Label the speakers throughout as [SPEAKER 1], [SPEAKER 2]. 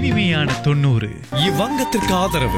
[SPEAKER 1] இனிமையான தொண்ணூறு
[SPEAKER 2] இவ்வங்கத்திற்கு ஆதரவு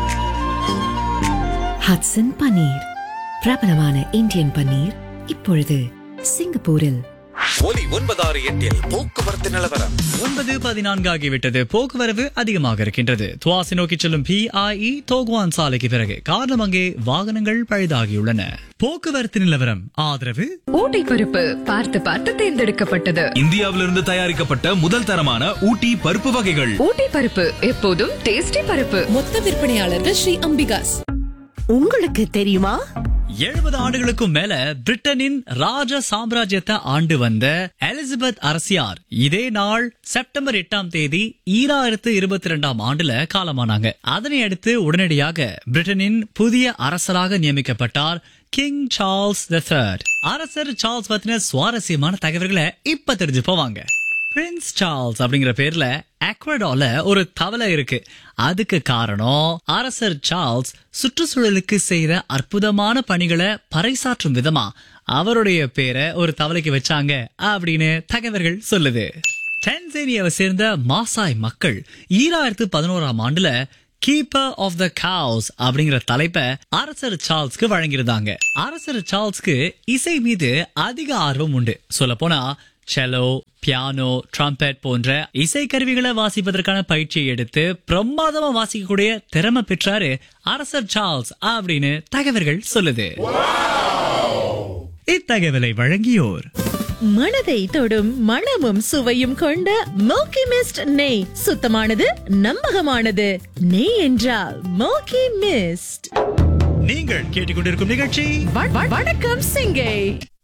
[SPEAKER 3] ஹட்சன் பன்னீர் பிரபலமான இந்தியன் பன்னீர் இப்பொழுது சிங்கப்பூரில்
[SPEAKER 2] ஒலி ஒன்பதாறு எட்டில் போக்குவரத்து நிலவரம்
[SPEAKER 1] ஒன்பது பதினான்கு ஆகிவிட்டது போக்குவரவு அதிகமாக இருக்கின்றது துவாசி நோக்கி செல்லும் பிஐஇ தோகுவான் சாலைக்கு பிறகு காரணம் அங்கே வாகனங்கள் பழுதாகியுள்ளன போக்குவரத்து நிலவரம் ஆதரவு
[SPEAKER 4] ஊட்டி பருப்பு பார்த்து பார்த்து தேர்ந்தெடுக்கப்பட்டது
[SPEAKER 5] இந்தியாவிலிருந்து தயாரிக்கப்பட்ட முதல் தரமான ஊட்டி பருப்பு வகைகள்
[SPEAKER 4] ஊட்டி பருப்பு எப்போதும் டேஸ்டி பருப்பு
[SPEAKER 6] மொத்த விற்பனையாளர்கள் ஸ்ரீ அம்பிகாஸ்
[SPEAKER 7] உங்களுக்கு தெரியுமா
[SPEAKER 1] எழுபது ஆண்டுகளுக்கும் மேல பிரிட்டனின் ராஜ சாம்ராஜ்யத்தை ஆண்டு வந்த எலிசபெத் அரசியார் இதே நாள் செப்டம்பர் எட்டாம் தேதி ஈராயிரத்து இருபத்தி ரெண்டாம் ஆண்டுல காலமானாங்க அதனை அடுத்து உடனடியாக பிரிட்டனின் புதிய அரசராக நியமிக்கப்பட்டார் கிங் சார்ல்ஸ் த தேர்ட் அரசர் சார்ல்ஸ் பத்தின சுவாரஸ்யமான தகவல்களை இப்ப தெரிஞ்சு போவாங்க பிரின்ஸ் சார்ல்ஸ் அப்படிங்கிற பேர்ல எக்வடால ஒரு தவளை இருக்கு அதுக்கு காரணம் அரசர் சார்ல்ஸ் சுற்றுச்சூழலுக்கு செய்த அற்புதமான பணிகளை பறைசாற்றும் விதமா அவருடைய பேரை ஒரு தவளைக்கு வச்சாங்க அப்படின்னு தகவல்கள் சொல்லுது டென்சேனியாவை சேர்ந்த மாசாய் மக்கள் ஈராயிரத்து பதினோராம் ஆண்டுல கீப்பர் ஆஃப் த காவ்ஸ் அப்படிங்கிற தலைப்பை அரசர் சார்ல்ஸ்க்கு வழங்கியிருந்தாங்க அரசர் சார்ல்ஸ்க்கு இசை மீது அதிக ஆர்வம் உண்டு சொல்ல போனா செலோ பியானோ ட்ரம்பெட் போன்ற இசைக்கருவிகளை வாசிப்பதற்கான பயிற்சியை எடுத்து பிரமாதமா வாசிக்கக்கூடிய திறமை பெற்றாரு அரசர் சார்ல்ஸ் அப்படின்னு தகவல்கள் சொல்லுது இத்தகவலை வழங்கியோர்
[SPEAKER 7] மனதை தொடும் மணமும் சுவையும் கொண்ட மோக்கி மிஸ்ட் நெய் சுத்தமானது நம்பகமானது நெய் என்றால் மோக்கி மிஸ்ட்
[SPEAKER 1] நீங்கள் கேட்டுக்கொண்டிருக்கும் நிகழ்ச்சி
[SPEAKER 7] வணக்கம் சிங்கை